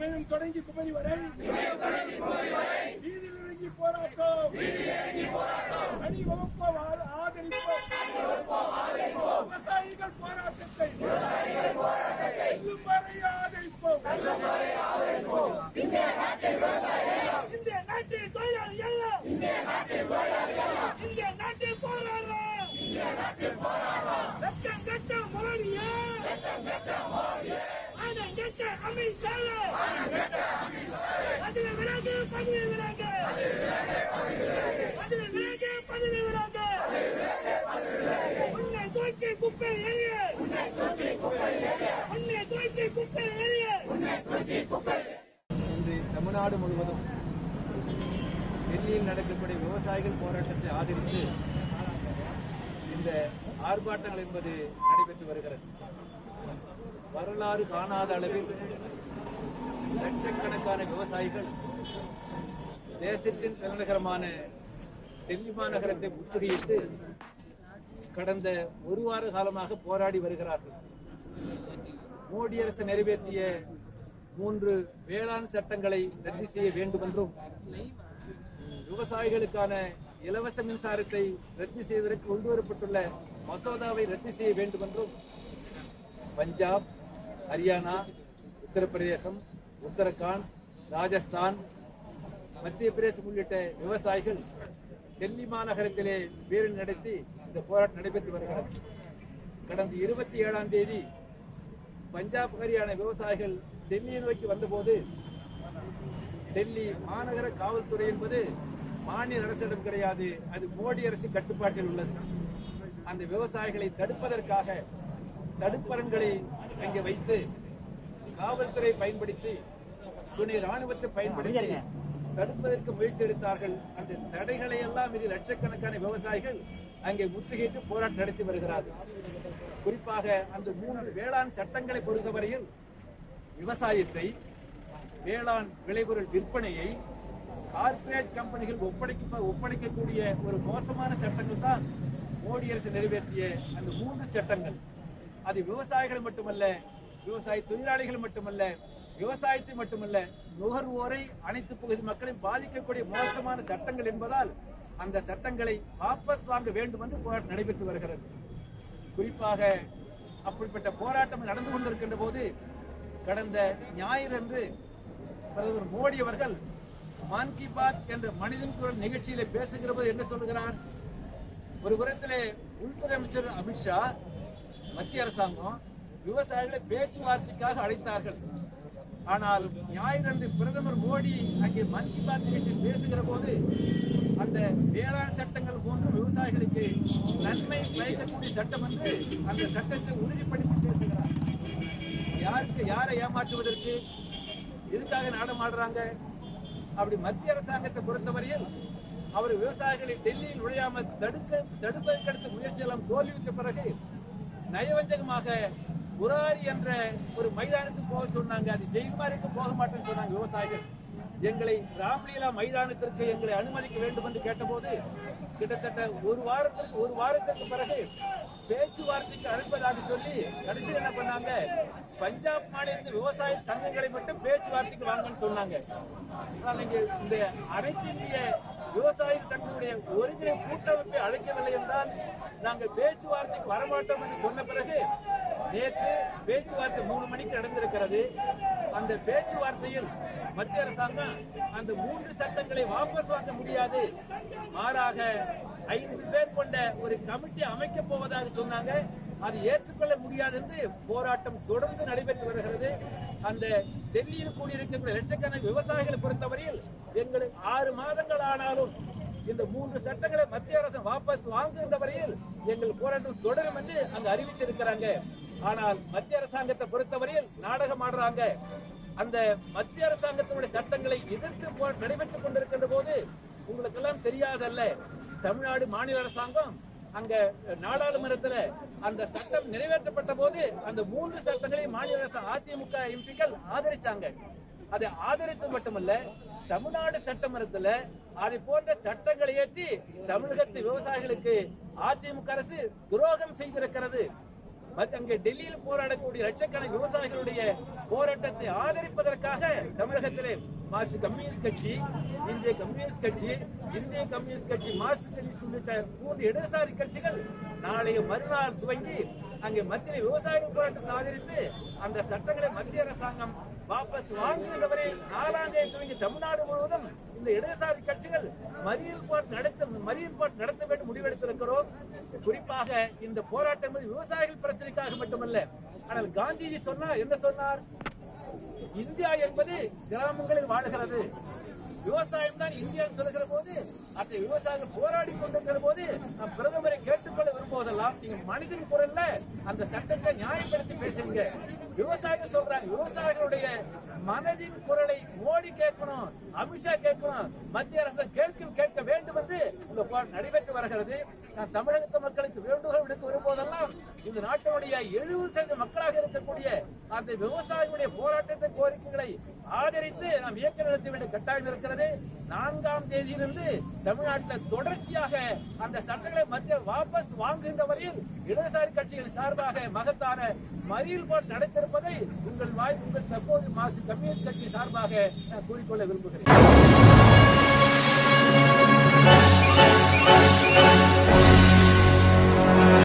இமயம் தொடங்கி குமரி வரை வீதியில் இறங்கி போராட்டம் அணி வகுப்போம் ஆ- ஆதரிப்போம் விவசாயிகள் போராட்டத்தை வெல்லும் வரை ஆதரிப்போம் இந்திய நாட்டின் தொழிலாளிகள் இந்திய நாட்டில் போராடுறோம் லட்சம் கட்டம் மோடியே ஆனம் கட்ட அமித்ஷாவே பதிவு விலகு பதிவு விலகு பதிவு விலகு பதிவு விலகு உன்னை தூக்கி குப்பை எறிய உன்னை தூக்கி குப்பை எறிய இன்று தமிழ்நாடு முழுவதும் டெல்லியில் நடக்கக்கூடிய விவசாயிகள் போராட்டத்தை ஆதரித்து இந்த ஆர்ப்பாட்டங்கள் என்பது நடைபெற்று வருகிறது வரலாறு காணாத அளவில் லட்சக்கணக்கான விவசாயிகள் தேசத்தின் தலைநகரமான டெல்லி மாநகரத்தை முற்றுகையிட்டு கடந்த ஒரு வார காலமாக போராடி வருகிறார்கள் மோடி அரசு நிறைவேற்றிய மூன்று வேளாண் சட்டங்களை ரத்து செய்ய வேண்டும் என்றும் விவசாயிகளுக்கான இலவச மின்சாரத்தை ரத்து செய்வதற்கு கொண்டு வரப்பட்டுள்ள மசோதாவை ரத்து செய்ய வேண்டும் என்றும் பஞ்சாப் ஹரியானா உத்தரப்பிரதேசம் உத்தரகாண்ட் ராஜஸ்தான் மத்திய பிரதேசம் உள்ளிட்ட விவசாயிகள் டெல்லி மாநகரத்திலே பேரணி நடத்தி இந்த போராட்டம் நடைபெற்று வருகிறது கடந்த இருபத்தி ஏழாம் தேதி பஞ்சாப் ஹரியானா விவசாயிகள் டெல்லியை நோக்கி வந்தபோது டெல்லி மாநகர காவல்துறை என்பது மாநில அரசிடம் கிடையாது அது மோடி அரசு கட்டுப்பாட்டில் உள்ளது அந்த விவசாயிகளை தடுப்பதற்காக தடுப்பரன்களை அங்கே வைத்து காவல்துறை பயன்படுத்தி துணை ராணுவத்தை பயன்படுத்தி தடுப்பதற்கு முயற்சி எடுத்தார்கள் அந்த தடைகளை எல்லாம் மீறி லட்சக்கணக்கான விவசாயிகள் அங்கே முற்றுகையிட்டு போராட்டம் நடத்தி வருகிறார்கள் குறிப்பாக அந்த மூன்று வேளாண் சட்டங்களை பொறுத்தவரையில் விவசாயத்தை வேளாண் விளைபொருள் விற்பனையை கார்ப்பரேட் கம்பெனிகள் ஒப்படைக்க ஒப்படைக்கக்கூடிய ஒரு மோசமான சட்டங்கள் தான் மோடி அரசு நிறைவேற்றிய அந்த மூன்று சட்டங்கள் அது விவசாயிகள் மட்டுமல்ல விவசாய தொழிலாளிகள் மட்டுமல்ல விவசாயத்தை மட்டுமல்ல நுகர்வோரை அனைத்து பகுதி மக்களையும் பாதிக்கக்கூடிய மோசமான சட்டங்கள் என்பதால் அந்த சட்டங்களை வாபஸ் வாங்க வேண்டும் என்று போராட்டம் நடைபெற்று வருகிறது குறிப்பாக அப்படிப்பட்ட போராட்டம் நடந்து கொண்டிருக்கின்ற போது கடந்த ஞாயிறன்று பிரதமர் மோடி அவர்கள் மான் கி பாத் என்ற மனிதன் குரல் நிகழ்ச்சியில பேசுகிற போது என்ன சொல்லுகிறார் ஒரு புறத்திலே உள்துறை அமைச்சர் அமித்ஷா மத்திய அரசாங்கம் விவசாயிகளை பேச்சுவார்த்தைக்காக அழைத்தார்கள் ஆனால் ஞாயிறன்று பிரதமர் மோடி அங்கே மன் கி பாத் நிகழ்ச்சியில் பேசுகிற போது அந்த வேளாண் சட்டங்கள் போன்று விவசாயிகளுக்கு நன்மை பயக்கக்கூடிய சட்டம் என்று அந்த சட்டத்தை உறுதிப்படுத்தி பேசுகிறார் யாருக்கு யாரை ஏமாற்றுவதற்கு எதுக்காக நாடம் ஆடுறாங்க அப்படி மத்திய அரசாங்கத்தை பொறுத்தவரையில் அவர் விவசாயிகளை டெல்லியில் நுழையாமல் தடுக்க தடுப்பதற்கு அடுத்த முயற்சி எல்லாம் தோல்வியுற்ற பிறகு நயவஞ்சகமாக புராரி என்ற ஒரு மைதானத்துக்கு போக சொன்னாங்க அது ஜெயில்மாரிக்கு போக மாட்டேன்னு சொன்னாங்க விவசாயிகள் எங்களை ராம்லீலா மைதானத்திற்கு எங்களை அனுமதிக்க வேண்டும் என்று கேட்டபோது கிட்டத்தட்ட ஒரு வாரத்திற்கு ஒரு வாரத்திற்கு பிறகு பேச்சுவார்த்தைக்கு அனுப்பதாக சொல்லி கடைசியில் என்ன பண்ணாங்க பஞ்சாப் மாநிலத்து விவசாய சங்கங்களை மட்டும் பேச்சுவார்த்தைக்கு வாங்கன்னு சொன்னாங்க ஆனால் இங்க இந்த அனைத்து இந்திய விவசாய சங்கங்களுடைய ஒருங்கிணை கூட்டமைப்பை அழைக்கவில்லை என்றால் நாங்கள் பேச்சுவார்த்தைக்கு வரமாட்டோம் என்று சொன்ன பிறகு நேற்று பேச்சுவார்த்தை மூணு மணிக்கு நடந்திருக்கிறது அந்த பேச்சுவார்த்தையில் மத்திய அரசாங்கம் அந்த மூன்று சட்டங்களை வாபஸ் வாங்க முடியாது மாறாக ஐந்து பேர் கொண்ட ஒரு கமிட்டி அமைக்க போவதாக சொன்னாங்க அது ஏற்றுக்கொள்ள முடியாது என்று போராட்டம் தொடர்ந்து நடைபெற்று வருகிறது அந்த டெல்லியில் கூடியிருக்கக்கூடிய லட்சக்கணக்கான விவசாயிகளை பொறுத்தவரையில் எங்களுக்கு ஆறு மாதங்கள் ஆனாலும் இந்த மூன்று சட்டங்களை மத்திய அரசு வாபஸ் வாங்குகின்ற வரையில் எங்கள் போராட்டம் தொடரும் என்று அங்கு அறிவிச்சிருக்கிறாங்க ஆனால் மத்திய அரசாங்கத்தை பொறுத்தவரையில் நாடகம் ஆடுறாங்க அந்த மத்திய அரசாங்கத்தினுடைய சட்டங்களை எதிர்த்து போ- நடைபெற்றுக் கொண்டிருக்கின்ற போது உங்களுக்கு எல்லாம் தெரியாதல்ல தமிழ்நாடு மாநில அரசாங்கம் அங்க நாடாளுமன்றத்துல அந்த சட்டம் நிறைவேற்றப்பட்ட போது அந்த மூன்று சட்டங்களை மாநில அரசு அதிமுக எம்பிக்கள் ஆதரிச்சாங்க அதை ஆதரித்து மட்டுமல்ல தமிழ்நாடு சட்டமன்றத்துல அதை போன்ற சட்டங்களை ஏற்றி தமிழகத்து விவசாயிகளுக்கு அதிமுக அரசு துரோகம் செய்திருக்கிறது மத்- அங்கே டெல்லியில் போராடக்கூடிய லட்சக்கணக்கான விவசாயிகளுடைய போராட்டத்தை ஆதரிப்பதற்காக தமிழகத்திலே மார்க்சிஸ்ட் கம்யூனிஸ்ட் கட்சி இந்திய கம்யூனிஸ்ட் கட்சி இந்திய கம்யூனிஸ்ட் கட்சி மார்க்சிஸ்ட் கம்யூனிஸ்ட் உள்ளிட்ட மூன்று இடதுசாரி கட்சிகள் நாளைய மறுநாள் துவங்கி அங்கே மத்திய விவசாயிகள் போராட்டத்தை ஆதரித்து அந்த சட்டங்களை மத்திய அரசாங்கம் வாபஸ் வாங்குகின்றவரை நாலாம் தேதி துவங்கி தமிழ்நாடு முழுவதும் இந்த இடதுசாரி கட்சிகள் மறியல் போராட்டம் நடத்த மறியல் போராட்டம் நடத்த வேண்டும் முடிவெடுத்திருக்கிறோம் குறிப்பாக இந்த போராட்டம் என்பது விவசாயிகள் பிரச்சனைக்காக மட்டுமல்ல ஆனால் காந்திஜி சொன்னார் என்ன சொன்னார் இந்தியா என்பது கிராமங்களில் வாழுகிறது விவசாயம் தான் இந்தியா சொல்லுகிற போது அந்த விவசாயிகள் போராடி கொண்டிருக்கிற போது நான் பிரதமரை கேட்டுக்கொள்ள விரும்புவதெல்லாம் நீங்க மனிதன் குரல்ல அந்த சட்டத்தை நியாயப்படுத்தி பேசுறீங்க விவசாயிகள் சொல்றாங்க விவசாயிகளுடைய மனதின் குரலை மோடி கேட்கணும் அமித்ஷா கேட்கணும் மத்திய அரசு கேட்க கேட்க வேண்டும் என்று இந்த போராட்டம் நடைபெற்று வருகிறது நான் தமிழகத்து மக்களுக்கு வேண்டுகோள் விடுக்க விரும்புவதெல்லாம் இந்த நாட்டினுடைய எழுபது சதவீத மக்களாக இருக்கக்கூடிய அந்த விவசாயிகளுடைய போராட்டத்தை கோரிக்கைகளை ஆதரித்து நாம் இயக்கம் நடத்த வேண்டிய கட்டாயம் இருக்கிறது நான்காம் தேதியிலிருந்து தமிழ்நாட்டில் தொடர்ச்சியாக அந்த சட்டங்களை மத்திய வாபஸ் வாங்குகின்ற வரையில் இடதுசாரி கட்சிகள் சார்பாக மகத்தான மறியல் போட்டு நடத்திருப்பதை உங்கள் வாய் உங்கள் தற்போது மாசு கம்யூனிஸ்ட் கட்சி சார்பாக நான் கூறிக்கொள்ள விரும்புகிறேன்